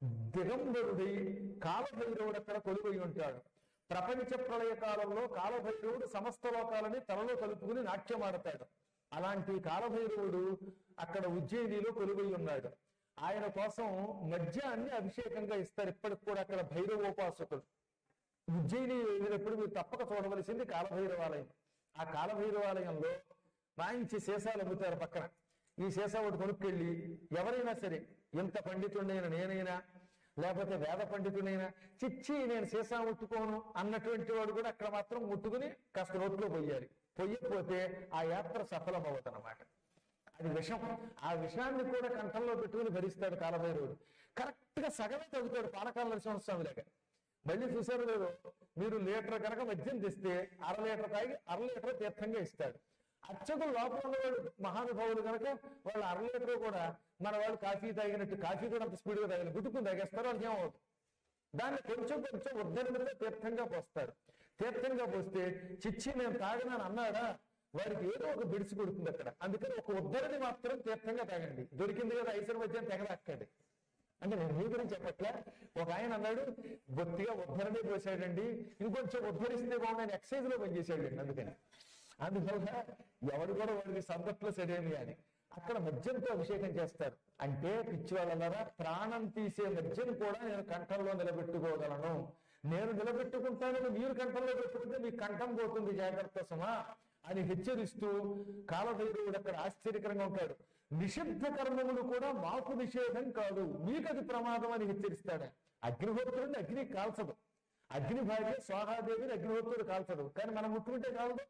దిగంబరుడి కాలభైరవుడు అక్కడ కొలువై ఉంటాడు ప్రపంచ ప్రళయ కాలంలో కాలభైరవుడు సమస్త లోకాలని తలలో కలుపుకుని నాట్యమాడతాడు అలాంటి కాలభైరవుడు అక్కడ ఉజ్జయినిలో కొలువై ఉన్నాడు ఆయన కోసం మద్యాన్ని అభిషేకంగా ఇస్తారు ఇప్పటికి కూడా అక్కడ భైరవోపాసకుడు ఉజ్జయిని వెళ్ళినప్పుడు మీరు తప్పక చూడవలసింది కాలభైరవాలయం ఆ కాలభైరవాలయంలో మంచి సీసాలు అమ్ముతారు పక్కన ఈ సీసా ఒకటి కొనుక్కెళ్ళి ఎవరైనా సరే ఎంత పండితుడైన నేనైనా లేకపోతే వేద పండితుడైనా చిచ్చి నేను సీసా ముట్టుకోను అన్నటువంటి వాడు కూడా అక్కడ మాత్రం ముట్టుకుని కాస్త నోట్లో పోయాలి పొయ్యకపోతే ఆ యాత్ర సఫలం అన్నమాట అది విషం ఆ విషాన్ని కూడా కంఠంలో పెట్టుకుని భరిస్తాడు కాలభైరవుడు కరెక్ట్ గా సగమే తగ్గుతాడు పానకాల నరసింహస్వామి లాగా మళ్ళీ చూసారు లేదు మీరు లీటర్ కనుక మద్యం తెస్తే అర లీటర్ తాగి అర లీటర్ తీర్థంగా ఇస్తాడు అర్చకులు లోపల ఉన్నవాడు మహానుభావులు కనుక వాళ్ళు అర లీటర్ కూడా మన వాళ్ళు కాఫీ తాగినట్టు కాఫీ కూడా అంత స్పీడ్గా తాగిన గుట్టుకుని తాగేస్తారు వాళ్ళకి ఏమవుతుంది దాన్ని కొంచెం కొంచెం ఉద్ధరణతో తీర్థంగా పోస్తారు తీర్థంగా పోస్తే చిచ్చి నేను తాగినాను అన్నాడా వాడికి ఏదో ఒక బిడిసి కొడుతుంది అక్కడ అందుకని ఒక ఉద్ధరణి మాత్రం తీర్థంగా తాగండి దొరికింది కదా ఐసర్ మధ్య తెగదాక్కండి అంటే నేను మీ గురించి చెప్పట్లే ఒక ఆయన అన్నాడు బొత్తిగా ఉద్ధరణి పోసాడండి ఇంకొంచెం ఉద్ధరిస్తే బాగుండని ఎక్సైజ్ లో పనిచేసాడు అందుకని అందువల్ల ఎవడు కూడా వాడికి సందట్లో సరేమి అని అక్కడ మద్యంతో అభిషేకం చేస్తారు అంటే పిచ్చి వాళ్ళలారా ప్రాణం తీసే మద్యం కూడా నేను కంఠంలో నిలబెట్టుకోగలను నేను నిలబెట్టుకుంటానని మీరు కంఠంలో పెట్టుకుంటే మీ కంఠం పోతుంది జాగ్రత్త సమా అని హెచ్చరిస్తూ కాలభైరవుడు అక్కడ ఆశ్చర్యకరంగా ఉంటాడు నిషిద్ధ కర్మములు కూడా మాకు నిషేధం కాదు మీకు అది ప్రమాదం అని హెచ్చరిస్తాడు అగ్నిహోత్రుడిని అగ్ని కాల్చదు అగ్ని భార్య స్వాహాదేవిని అగ్నిహోత్రుడు కాల్చడు కానీ మనం ముట్టుకుంటే కాదు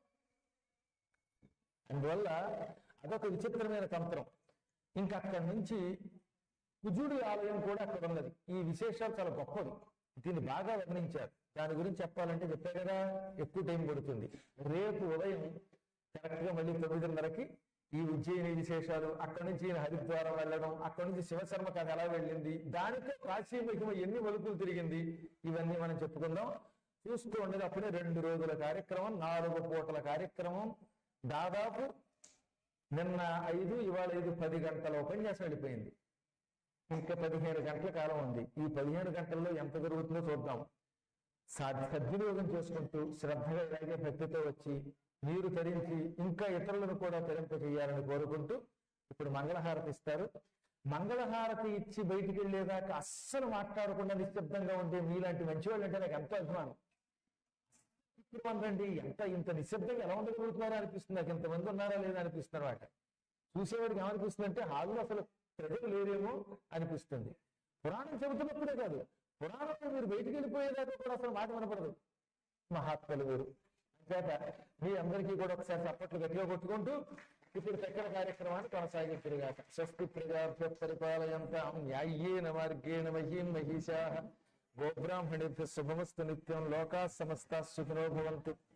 అందువల్ల అదొక విచిత్రమైన తంత్రం ఇంకా అక్కడి నుంచి కుజుడి ఆలయం కూడా అక్కడ ఉన్నది ఈ విశేషాలు చాలా గొప్పవి దీన్ని బాగా వర్ణించారు దాని గురించి చెప్పాలంటే చెప్పే కదా ఎక్కువ టైం పడుతుంది రేపు ఉదయం కరెక్ట్ గా మళ్ళీ తొమ్మిదిన్నరకి ఈ ఉజ్జయిని విశేషాలు అక్కడి నుంచి ఈయన హరిద్వారం వెళ్ళడం అక్కడి నుంచి శివశర్మ కథ ఎలా వెళ్ళింది దానితో కాశీ మహిమ ఎన్ని మలుపులు తిరిగింది ఇవన్నీ మనం చెప్పుకుందాం చూస్తూ ఉండేది అప్పుడే రెండు రోజుల కార్యక్రమం నాలుగు పూటల కార్యక్రమం దాదాపు నిన్న ఐదు ఇవాళ ఐదు పది గంటల ఉపన్యాసం వెళ్ళిపోయింది ఇంకా పదిహేను గంటల కాలం ఉంది ఈ పదిహేను గంటల్లో ఎంత జరుగుతుందో చూద్దాం సద్- సద్వినియోగం చేసుకుంటూ శ్రద్ధగా ఇలాగే భక్తితో వచ్చి నీరు తరించి ఇంకా ఇతరులను కూడా తరింప చేయాలని కోరుకుంటూ ఇప్పుడు మంగళహారతి ఇస్తారు మంగళహారతి ఇచ్చి బయటికి వెళ్ళేదాకా అస్సలు మాట్లాడకుండా నిశ్శబ్దంగా ఉండే మీలాంటి మంచి వాళ్ళు అంటే నాకు ఎంతో అభిమానం ఇప్పుడు మనరండి ఎంత ఇంత నిశ్శబ్దంగా ఎలా ఉండగలుగుతున్నారో అనిపిస్తుంది నాకు ఇంతమంది ఉన్నారా లేదా అనిపిస్తున్నారు వాట చూసేవాడికి ఏమనిపిస్తుంది అంటే హాల్లో అసలు ప్రజలు లేరేమో అనిపిస్తుంది పురాణం చెబుతున్నప్పుడే కాదు పురాణంలో మీరు బయటికి వెళ్ళిపోయేదాకా కూడా అసలు మాట వినపడదు మహాత్ములు మీరు చేత మీ అందరికీ కూడా ఒకసారి చప్పట్లు గట్టిగా కొట్టుకుంటూ ఇప్పుడు చక్కెర కార్యక్రమాన్ని కొనసాగించుగాక స్వస్తి ప్రజాభ్య పరిపాలయంతాం న్యాయ్యేన మార్గేణ మహీం మహిషా గోబ్రాహ్మణేభ్య శుభమస్తు నిత్యం లోకా సమస్త సుఖినో భవంతు